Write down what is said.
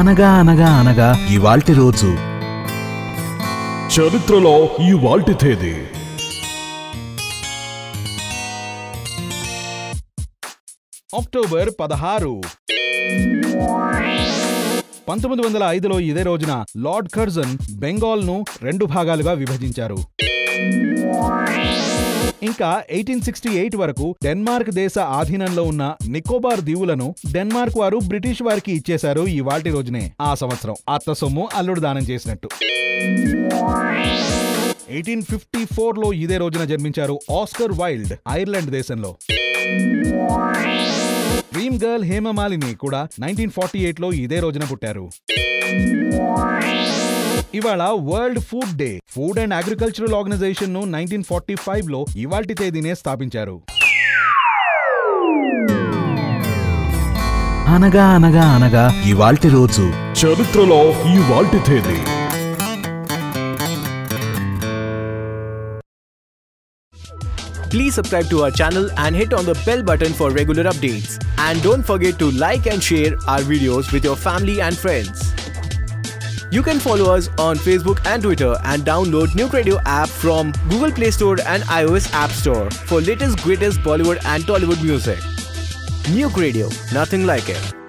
అనగా అనగా అనగా ఇవాల్టి రోజు చరిత్రలో ఈ వాల్టి తేదీ అక్టోబర్ పదహారు పంతొమ్మిది వందల ఐదులో ఇదే రోజున లార్డ్ కర్జన్ బెంగాల్ ను రెండు భాగాలుగా విభజించారు ఇంకా ఎయిటీన్ సిక్స్టీ ఎయిట్ వరకు డెన్మార్క్ దేశ ఆధీనంలో ఉన్న నికోబార్ దీవులను డెన్మార్క్ వారు బ్రిటిష్ వారికి ఇచ్చేశారు ఈ వాటి రోజునే ఆ సంవత్సరం అత్త సొమ్ము అల్లుడు దానం చేసినట్టు ఎయిటీన్ ఫిఫ్టీ ఫోర్ లో ఇదే రోజున జన్మించారు ఆస్కర్ వైల్డ్ ఐర్లాండ్ దేశంలో డ్రీమ్ గర్ల్ హేమమాలిని కూడా నైన్టీన్ ఫార్టీ ఎయిట్ లో ఇదే రోజున పుట్టారు ఇవాళ world food day food and agricultural organisation ను నైన్టీన్ ఫార్టీ ఫైవ్ లో ఇవాల్టి తేదీనే స్థాపించారు అనగా అనగా అనగా ఇవాల్టి రోజు చరిత్రలో ఈ వాల్టి తేదీ Please subscribe to our channel and hit on the bell button for regular updates. And don't forget to like and share our videos with your family and friends. You can follow us on Facebook and Twitter and download New Radio app from Google Play Store and iOS App Store for latest greatest Bollywood and Tollywood music. Nuke Radio, nothing like it.